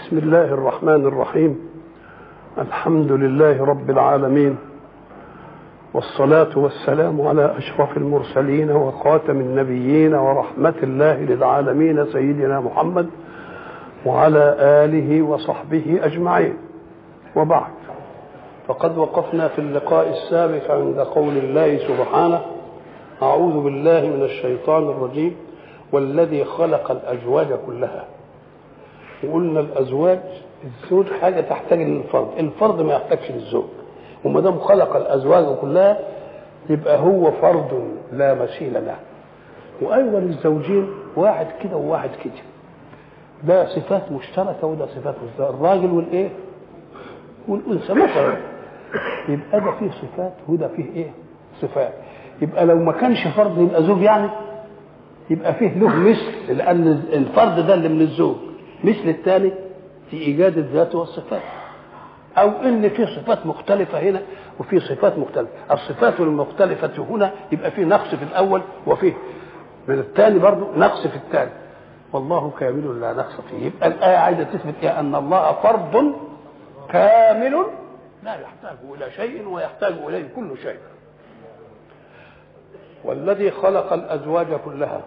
بسم الله الرحمن الرحيم الحمد لله رب العالمين والصلاة والسلام على أشرف المرسلين وخاتم النبيين ورحمة الله للعالمين سيدنا محمد وعلى آله وصحبه أجمعين وبعد فقد وقفنا في اللقاء السابق عند قول الله سبحانه أعوذ بالله من الشيطان الرجيم والذي خلق الأزواج كلها وقلنا الأزواج الزوج حاجة تحتاج للفرد الفرد ما يحتاجش للزوج وما دام خلق الأزواج كلها يبقى هو فرد لا مثيل له وأيضا الزوجين واحد كده وواحد كده ده صفات مشتركة وده صفات مشتركة الراجل والإيه والأنثى مثلا يبقى ده فيه صفات وده فيه إيه صفات يبقى لو ما كانش فرد يبقى زوج يعني يبقى فيه له مثل لأن الفرد ده اللي من الزوج مثل الثاني في ايجاد الذات والصفات او ان في صفات مختلفه هنا وفي صفات مختلفه الصفات المختلفه هنا يبقى في نقص في الاول وفيه من الثاني برضه نقص في الثاني والله كامل لا نقص فيه يبقى الايه عايزه تثبت إيه ان الله فرد كامل لا يحتاج الى شيء ويحتاج اليه كل شيء والذي خلق الازواج كلها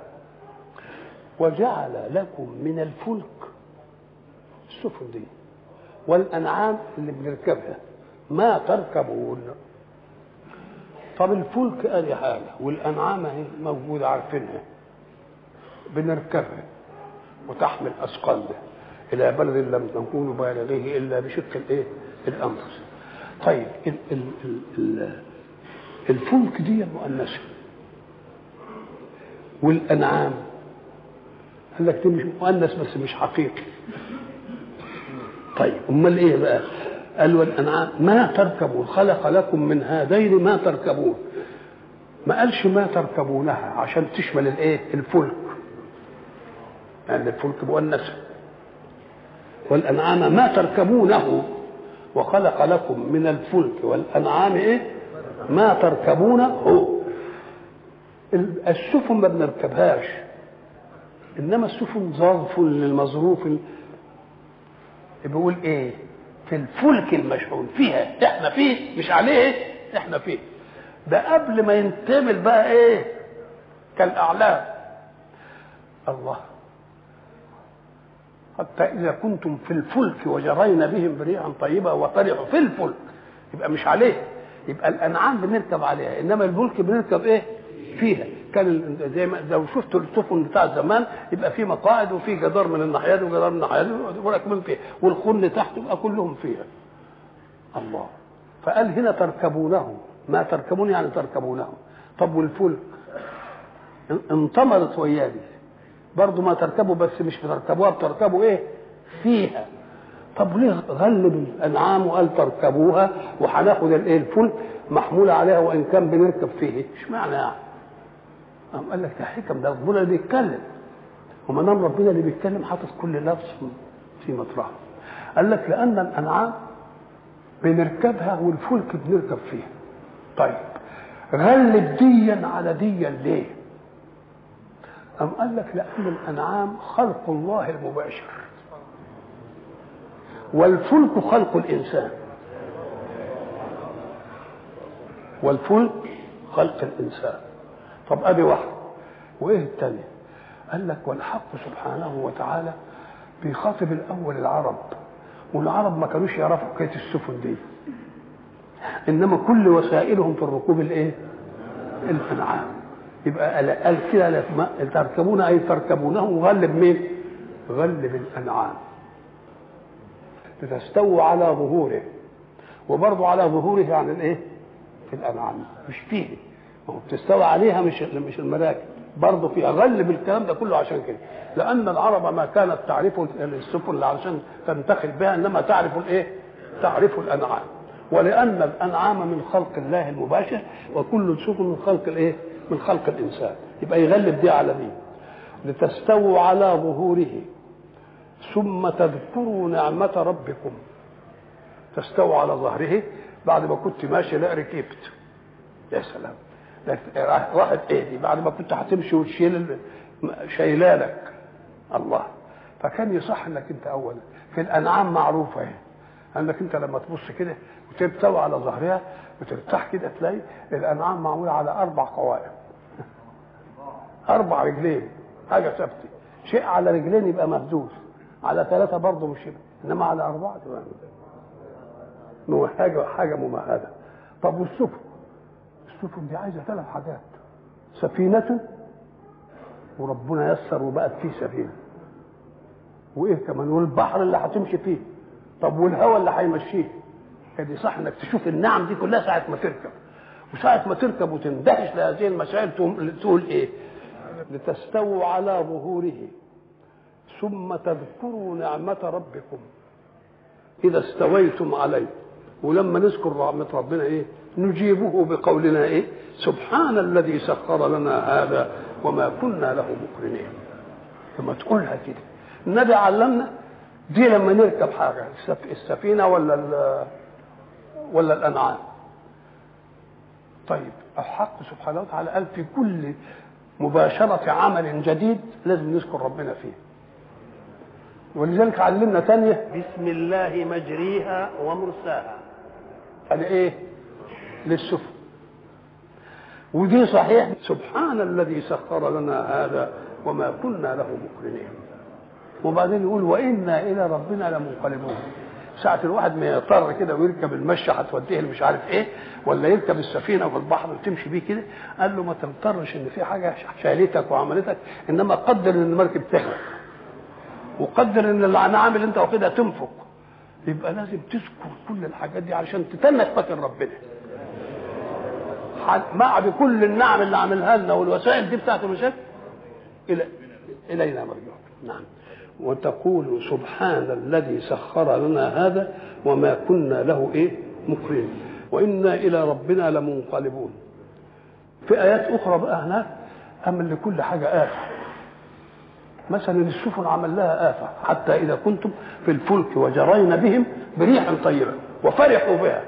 وجعل لكم من الفلك السفن دي والانعام اللي بنركبها ما تركبون طب الفلك ادي حاجه والانعام اهي موجوده عارفينها بنركبها وتحمل اثقالنا الى بلد لم تكونوا بالغيه الا بشق الايه؟ الانفس. طيب ال ال ال ال الفلك دي مؤنثه والانعام قال لك دي مش مؤنث بس مش حقيقي طيب امال ايه بقى قال والانعام ما تركبون خلق لكم من هذين ما تركبون ما قالش ما تركبونها عشان تشمل الايه الفلك يعني الفلك مؤنث والانعام ما تركبونه وخلق لكم من الفلك والانعام ايه ما تركبونه السفن ما بنركبهاش انما السفن ظرف للمظروف بيقول ايه في الفلك المشحون فيها احنا فيه مش عليه احنا فيه ده قبل ما ينتمل بقى ايه كالاعلام الله حتى اذا كنتم في الفلك وجرينا بهم بريحا طيبه وطرحوا في الفلك يبقى مش عليه يبقى الانعام بنركب عليها انما الفلك بنركب ايه فيها كان زي ما لو شفتوا السفن بتاع زمان يبقى في مقاعد وفي جدار من الناحيه دي وجدار من الناحيه دي وراكبين فيها والخن تحت يبقى كلهم فيها الله فقال هنا تركبونه ما تركبون يعني تركبونه طب والفلك انطمرت وياه دي برضه ما تركبوا بس مش بتركبوها بتركبوا ايه فيها طب ليه غلب الانعام وقال تركبوها وهناخد الايه الفلك محموله عليها وان كان بنركب فيه اشمعنى يعني قام قال لك ده حكم ده ربنا اللي بيتكلم وما دام ربنا اللي بيتكلم حاطط كل لفظ في مطرحه قال لك لان الانعام بنركبها والفلك بنركب فيها طيب غلب ديا على ديا ليه أم قال لك لأن الأنعام خلق الله المباشر والفلك خلق الإنسان والفلك خلق الإنسان طب ادي واحده وايه الثانيه قال لك والحق سبحانه وتعالى بيخاطب الاول العرب والعرب ما كانوش يعرفوا حكايه السفن دي انما كل وسائلهم في الركوب الايه الانعام يبقى قال كده تركبون اي تركبونه وغلب مين غلب الانعام لتستووا على ظهوره وبرضه على ظهوره عن الايه في الانعام مش فيه ما هو بتستوى عليها مش مش المراكب برضه في اغلب الكلام ده كله عشان كده لان العرب ما كانت تعرف السفن علشان تنتقل بها انما تعرف الايه؟ تعرف الانعام ولان الانعام من خلق الله المباشر وكل السفن من خلق الايه؟ من خلق الانسان يبقى يغلب دي على دي لتستووا على ظهوره ثم تذكروا نعمة ربكم تستووا على ظهره بعد ما كنت ماشي لا ركبت يا سلام راحت ايه دي بعد ما كنت هتمشي وتشيل شايلالك الله فكان يصح انك انت اولا في الانعام معروفه اهي انك انت لما تبص كده وتبتوي على ظهرها وترتاح كده تلاقي الانعام معموله على اربع قوائم اربع رجلين حاجه ثابته شيء على رجلين يبقى مهزوز على ثلاثه برضه مش يبقى انما على اربعه تبقى مو- حاجه حاجه ممهده طب والسفن السفن دي عايزه ثلاث حاجات سفينه وربنا يسر وبقت فيه سفينه وايه كمان والبحر اللي هتمشي فيه طب والهواء اللي هيمشيه كان صح انك تشوف النعم دي كلها ساعه ما تركب وساعه ما تركب وتندهش لهذه المسائل تقوم- تقول ايه لتستووا على ظهوره ثم تذكروا نعمة ربكم إذا استويتم عليه ولما نذكر رحمة ربنا إيه نجيبه بقولنا إيه سبحان الذي سخر لنا هذا وما كنا له مقرنين لما تقولها كده النبي علمنا دي لما نركب حاجة السف- السفينة ولا ال- ولا الأنعام طيب الحق سبحانه وتعالى قال في كل مباشرة عمل جديد لازم نذكر ربنا فيه ولذلك علمنا تانية بسم الله مجريها ومرساها يعني ايه للسفن ودي صحيح سبحان الذي سخر لنا هذا وما كنا له مقرنين وبعدين يقول وانا الى ربنا لمنقلبون ساعة الواحد ما يضطر كده ويركب المشة هتوديه اللي مش عارف ايه ولا يركب السفينة في البحر وتمشي بيه كده قال له ما تضطرش ان في حاجة شالتك وعملتك انما قدر ان المركب تغرق وقدر ان الانعام اللي انت واخدها تنفق يبقى لازم تذكر كل الحاجات دي عشان تتنك فاكر ربنا ح- مع بكل النعم اللي عملها لنا والوسائل دي بتاعت المشاكل الى الينا مرجعكم نعم وتقول سبحان الذي سخر لنا هذا وما كنا له ايه مقرنين وانا الى ربنا لمنقلبون في ايات اخرى بقى هناك اما لكل حاجه آفة مثلا السفن عمل لها آفة حتى إذا كنتم في الفلك وجرين بهم بريح طيبة وفرحوا بها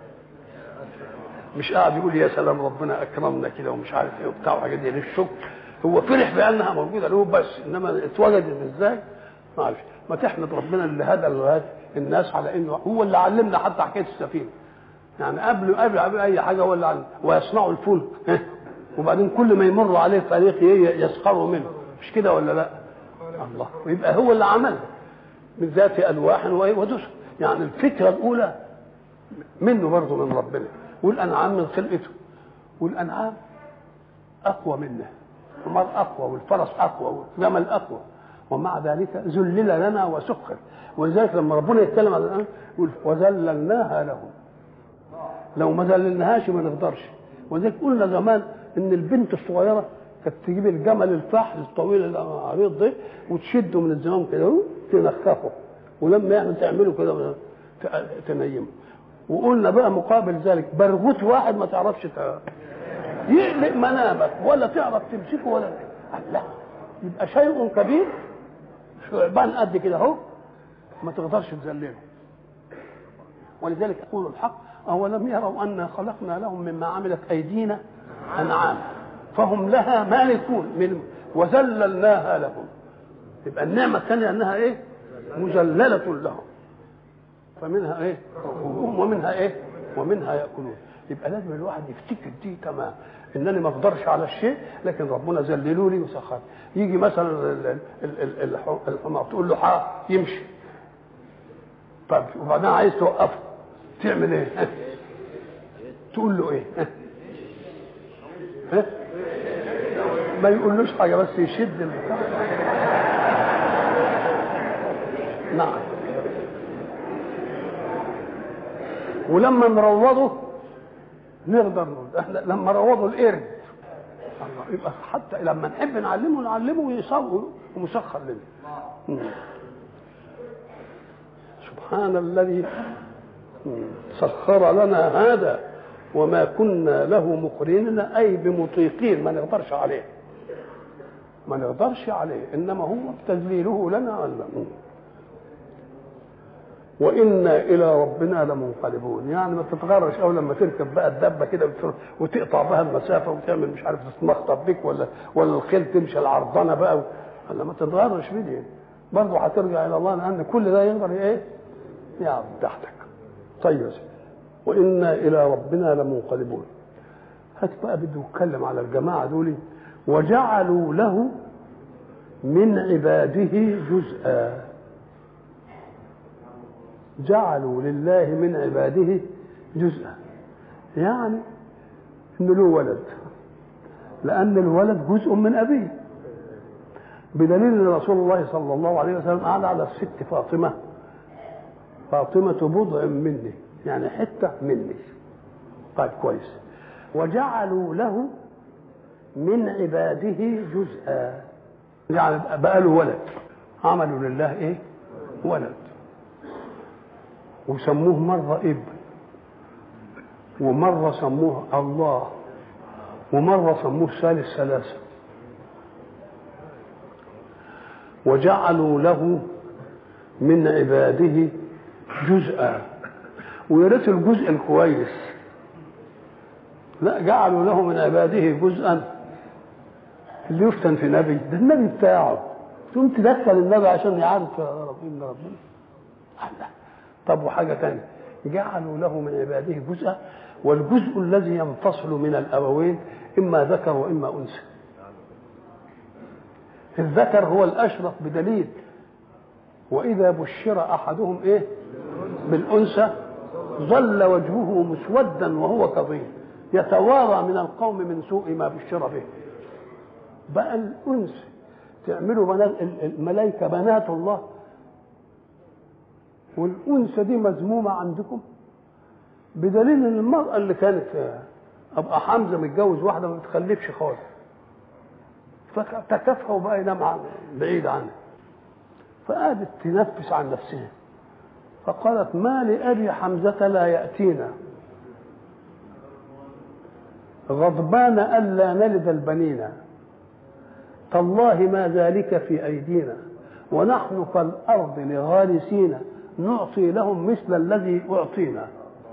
مش قاعد يقول يا سلام ربنا أكرمنا كده ومش عارف إيه وبتاع وحاجات دي للشكر هو فرح بأنها موجودة له بس إنما اتوجدت إزاي ما عرفش ما تحمد ربنا اللي هدى الناس على إنه هو اللي علمنا حتى حكاية السفينة يعني قبل قبل قبل أي حاجة هو اللي علم ويصنعوا الفلك وبعدين كل ما يمر عليه فريق يسخروا منه مش كده ولا لا؟ الله ويبقى هو اللي عمل من ذات الواح ودسر يعني الفكره الاولى منه برضه من ربنا والانعام من خلقته والانعام اقوى منا الحمار اقوى والفرس اقوى والجمل اقوى ومع ذلك ذلل لنا وسخر ولذلك لما ربنا يتكلم عن الانعام يقول وذللناها لهم لو ما ذللناهاش ما نقدرش ولذلك قلنا زمان ان البنت الصغيره كانت تجيب الجمل الفحل الطويل العريض ده وتشده من الزمام كده تنخفه ولما يعمل تعمله كده تنيمه وقلنا بقى مقابل ذلك برغوت واحد ما تعرفش ت... يقلق منامك ولا تعرف تمسكه ولا لا يبقى شيء كبير شعبان قد كده اهو ما تقدرش تذلله ولذلك يقول الحق أولم يروا أنا خلقنا لهم مما عملت أيدينا أنعام فهم لها مالكون من وذللناها لهم يبقى النعمة الثانية أنها إيه؟ مذللة لهم فمنها إيه؟ ومنها إيه؟ ومنها يأكلون يبقى لازم الواحد يفتكر دي تمام انني ما اقدرش على الشيء لكن ربنا ذللوا لي وسخر يجي مثلا الحمار تقول له حا يمشي طب وبعدين عايز توقفه تعمل ايه؟ تقول له ايه؟ ها؟ ما يقولوش حاجه بس يشد البتاع نعم ولما نروضه نقدر نقول احنا لما روضوا القرد الله يبقى حتى لما نحب نعلمه نعلمه ويصور ومسخر لنا سبحان الذي سخر لنا هذا وما كنا له مقرنين اي بمطيقين ما نقدرش عليه ما نقدرش عليه انما هو تذليله لنا علم وانا الى ربنا لمنقلبون يعني ما تتغرش او لما تركب بقى الدبه كده وتقطع بها المسافه وتعمل مش عارف تتمخطب بك ولا ولا الخيل تمشي العرضنه بقى ولا ما تتغرش بدي برضه هترجع الى الله لان كل ده يقدر ايه يعرض تحتك طيب يا سيدي وانا الى ربنا لمنقلبون هات بقى بده يتكلم على الجماعه دول وجعلوا له من عباده جزءا جعلوا لله من عباده جزءا يعني انه له ولد لان الولد جزء من ابيه بدليل ان رسول الله صلى الله عليه وسلم قال على الست فاطمه فاطمه بضع مني يعني حته مني طيب كويس وجعلوا له من عباده جزءا يعني بقى له ولد عملوا لله ايه ولد وسموه مرة ابن ومرة سموه الله ومرة سموه ثالث ثلاثة وجعلوا له من عباده جزءا ويا ريت الجزء الكويس لا جعلوا له من عباده جزءا اللي يفتن في نبي ده النبي بتاعه ثم تدخل النبي عشان يعرف يا ربنا ربنا الله طب وحاجة تانية جعلوا له من عباده جزءا والجزء الذي ينفصل من الأبوين إما ذكر وإما أنثى الذكر هو الأشرف بدليل وإذا بشر أحدهم إيه بالأنثى ظل وجهه مسودا وهو كظيم يتوارى من القوم من سوء ما بشر به بقى الأنثى تعملوا بنات الملائكة بنات الله والأنثى دي مذمومة عندكم بدليل ان المرأة اللي كانت أبقى حمزة متجوز واحدة ما بتخلفش خالص فتكافئه وبقى ينام بعيد عنه فقعدت تنفس عن نفسها فقالت ما لأبي حمزة لا يأتينا غضبان ألا نلد البنين تالله ما ذلك في أيدينا ونحن كالأرض لغارسين نعطي لهم مثل الذي أعطينا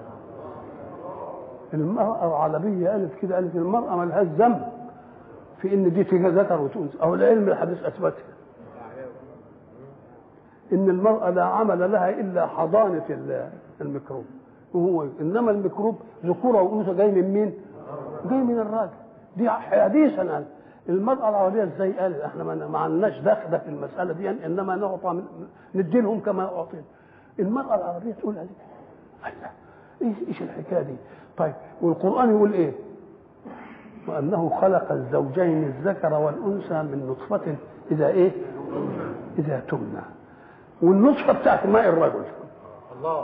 المرأة العربية قالت كده قالت المرأة ما لهاش ذنب في إن دي تيجي ذكر وتنثى أو العلم الحديث أثبتها إن المرأة لا عمل لها إلا حضانة الميكروب وهو إنما الميكروب ذكورة وأنثى جاي من مين؟ جاي من الراجل دي حديثا قال المرأة العربية ازاي قال احنا ما عندناش دخل في المسألة دي انما نعطى من ندي لهم كما اعطينا المرأة العربية تقول هذه الله ايش ايش الحكاية دي طيب والقرآن يقول ايه وأنه خلق الزوجين الذكر والأنثى من نطفة إذا إيه؟ إذا تمنى والنطفة بتاعت ماء الرجل الله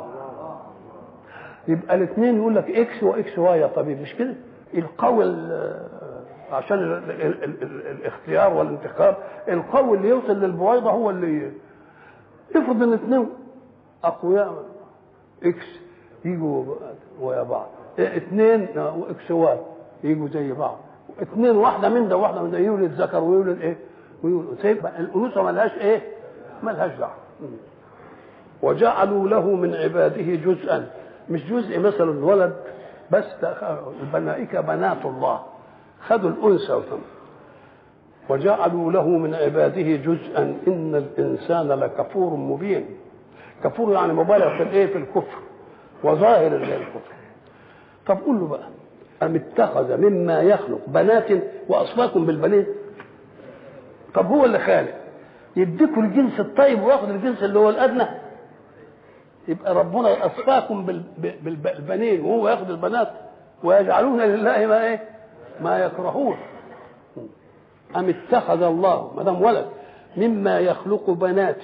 يبقى الاثنين يقول لك اكس واكس واي يا طبيب مش كده؟ القوي عشان ال ال ال ال الاختيار والانتخاب القوي اللي يوصل للبويضه هو اللي افرض ان اثنين اقوياء اكس يجوا ويا بعض اثنين اكس واي يجوا زي بعض اثنين واحده من ده واحده من ده يولد ذكر ويولد ايه ويولد الانوثه ملهاش ايه ملهاش دعوه وجعلوا له من عباده جزءا مش جزء مثلا ولد بس الملائكه بنات الله خذوا الانثى وثم وجعلوا له من عباده جزءا ان الانسان لكفور مبين كفور يعني مبالغ في الايه في الكفر وظاهر الكفر طب قول له بقى أم اتخذ مما يخلق بنات وأصفاكم بالبنين طب هو اللي خالق يديكوا الجنس الطيب وياخد الجنس اللي هو الأدنى يبقى ربنا أصفاكم بالبنين وهو ياخد البنات ويجعلون لله ما إيه ما يكرهون أم اتخذ الله ما دام ولد مما يخلق بنات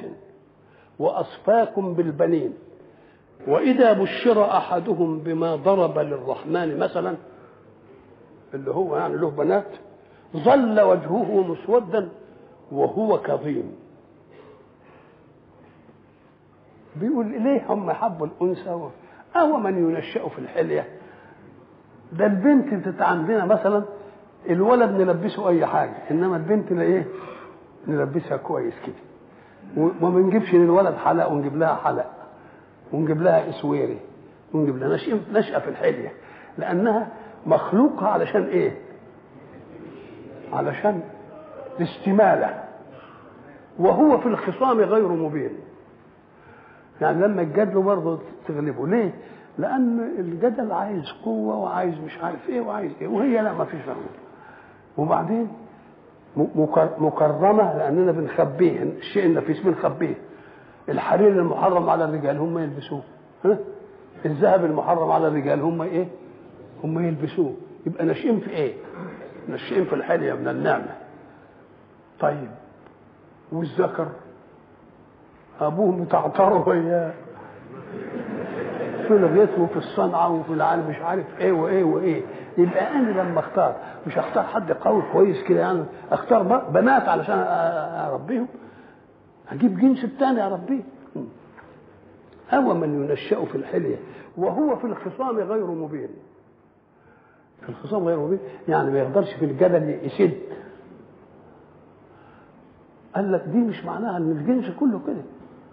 وأصفاكم بالبنين وإذا بشر أحدهم بما ضرب للرحمن مثلا اللي هو يعني له بنات ظل وجهه مسودا وهو كظيم بيقول ليه هم حبوا الانثى أهو من ينشأ في الحلية ده البنت بتت عندنا مثلا الولد نلبسه اي حاجه انما البنت ايه نلبسها كويس كده وما بنجيبش للولد حلق ونجيب لها حلق ونجيب لها اسويري ونجيب لها نشأة في الحلية لأنها مخلوقة علشان إيه؟ علشان الاستمالة وهو في الخصام غير مبين يعني لما الجدل برضه تغلبه ليه؟ لأن الجدل عايز قوة وعايز مش عارف إيه وعايز إيه وهي لا ما فيش فهم وبعدين مكرمة لأننا بنخبيه الشيء النفيس بنخبيه الحرير المحرم على الرجال هم يلبسوه ها؟ الذهب المحرم على الرجال هم ايه هم يلبسوه يبقى ناشئين في ايه ناشئين في الحلية من النعمة طيب والذكر ابوه متعطر وياه في لغيته وفي الصنعة وفي العالم مش عارف ايه وايه وايه يبقى انا لما اختار مش اختار حد قوي كويس كده يعني اختار بنات علشان اربيهم اجيب جنس الثاني اربيه هو من ينشأ في الحلية وهو في الخصام غير مبين في الخصام غير مبين يعني ما يقدرش في الجدل يسد قال لك دي مش معناها ان الجنس كله كده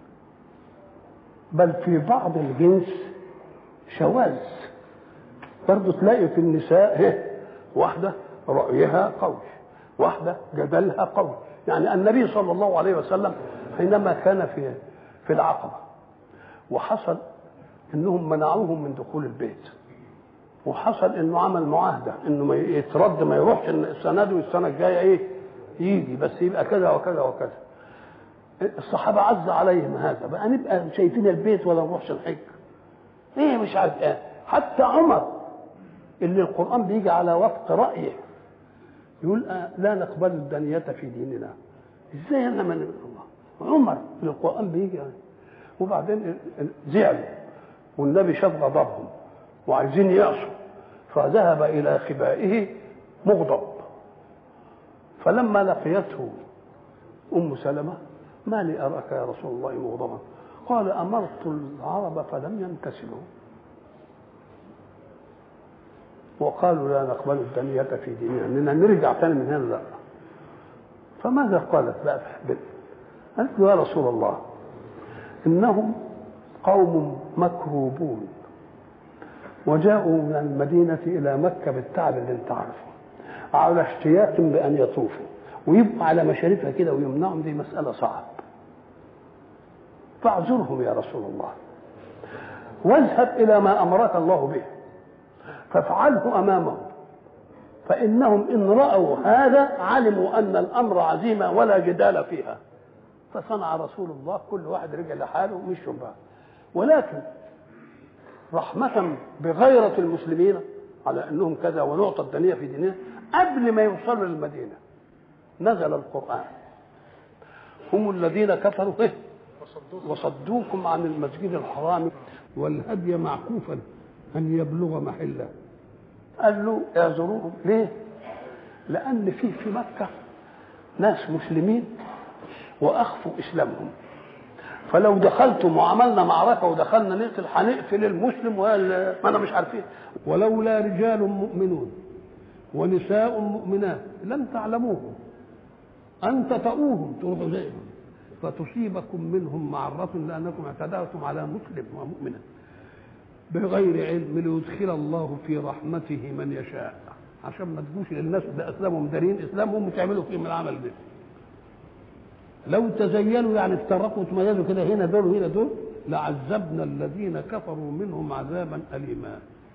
بل في بعض الجنس شواذ برضه تلاقي في النساء واحدة رأيها قوي واحدة جدلها قوي يعني النبي صلى الله عليه وسلم حينما كان في في العقبة وحصل انهم منعوهم من دخول البيت وحصل انه عمل معاهده انه ما يترد ما يروحش السنه دي والسنه الجايه ايه يجي بس يبقى كذا وكذا وكذا الصحابه عز عليهم هذا بقى نبقى شايفين البيت ولا نروحش نحج ايه مش عارف ايه حتى عمر اللي القران بيجي على وفق رايه يقول لا نقبل الدنية في ديننا ازاي انا من الله عمر اللي القران بيجي يعني. وبعدين زعلوا والنبي شاف غضبهم وعايزين يعصوا فذهب الى خبائه مغضب فلما لقيته ام سلمه ما لي اراك يا رسول الله مغضبا قال امرت العرب فلم يمتثلوا وقالوا لا نقبل الدنية في ديننا اننا نرجع تاني من هنا لا فماذا قالت بقى في قالت له يا رسول الله انهم قوم مكروبون وجاءوا من المدينة إلى مكة بالتعب اللي أنت عارفه على اشتياق بأن يطوفوا ويبقوا على مشارفها كده ويمنعهم دي مسألة صعب فاعذرهم يا رسول الله واذهب إلى ما أمرك الله به فافعله أمامهم فإنهم إن رأوا هذا علموا أن الأمر عزيمة ولا جدال فيها فصنع رسول الله كل واحد رجع لحاله ومشوا بقى ولكن رحمة بغيرة المسلمين على أنهم كذا ونعطى الدنيا في ديننا قبل ما يوصلوا للمدينة نزل القرآن هم الذين كفروا به وصدوكم عن المسجد الحرام والهدي معكوفا أن يبلغ محله قال له اعذروهم ليه؟ لأن في في مكة ناس مسلمين وأخفوا إسلامهم فلو دخلتم وعملنا معركه ودخلنا نقتل هنقتل المسلم ما انا مش عارفين ولولا رجال مؤمنون ونساء مؤمنات لم تعلموهم ان تطؤوهم تروحوا زيهم فتصيبكم منهم معرة لأنكم اعتدأتم على مسلم ومؤمنا بغير علم ليدخل الله في رحمته من يشاء عشان ما تجوش للناس ده اسلامهم دارين اسلامهم وتعملوا فيهم العمل ده لو تزينوا يعني افترقوا وتميزوا كده هنا دول وهنا دول لعذبنا الذين كفروا منهم عذابا أليما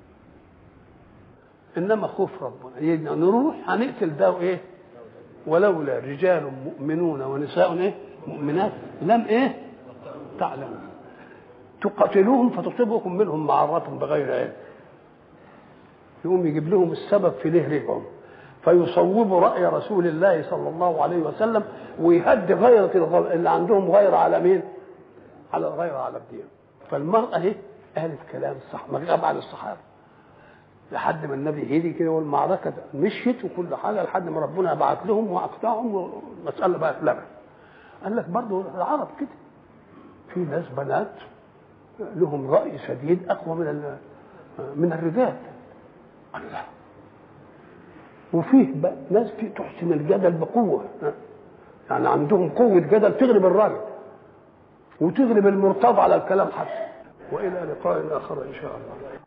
إنما خوف ربنا نروح هنقتل ده وإيه ولولا رجال مؤمنون ونساء إيه مؤمنات لم إيه تعلموا تقاتلوهم فتصيبكم منهم معرة بغير علم يقوم يجيب لهم السبب في ليه رجعهم فيصوب رأي رسول الله صلى الله عليه وسلم ويهدي غيرة اللي عندهم غيرة على مين؟ على الغيرة على الدين فالمرأة اهي قالت كلام صح ما غاب عن الصحابة لحد ما النبي هدي كده والمعركة مشيت وكل حاجة لحد ما ربنا بعت لهم وأقطعهم والمسألة بقت لبن قال لك برضه العرب كده في ناس بنات لهم رأي شديد أقوى من من الرجال الله وفيه ناس في تحسن الجدل بقوة يعني عندهم قوة جدل تغلب الراجل وتغلب المرتضى على الكلام حتى وإلى لقاء آخر إن شاء الله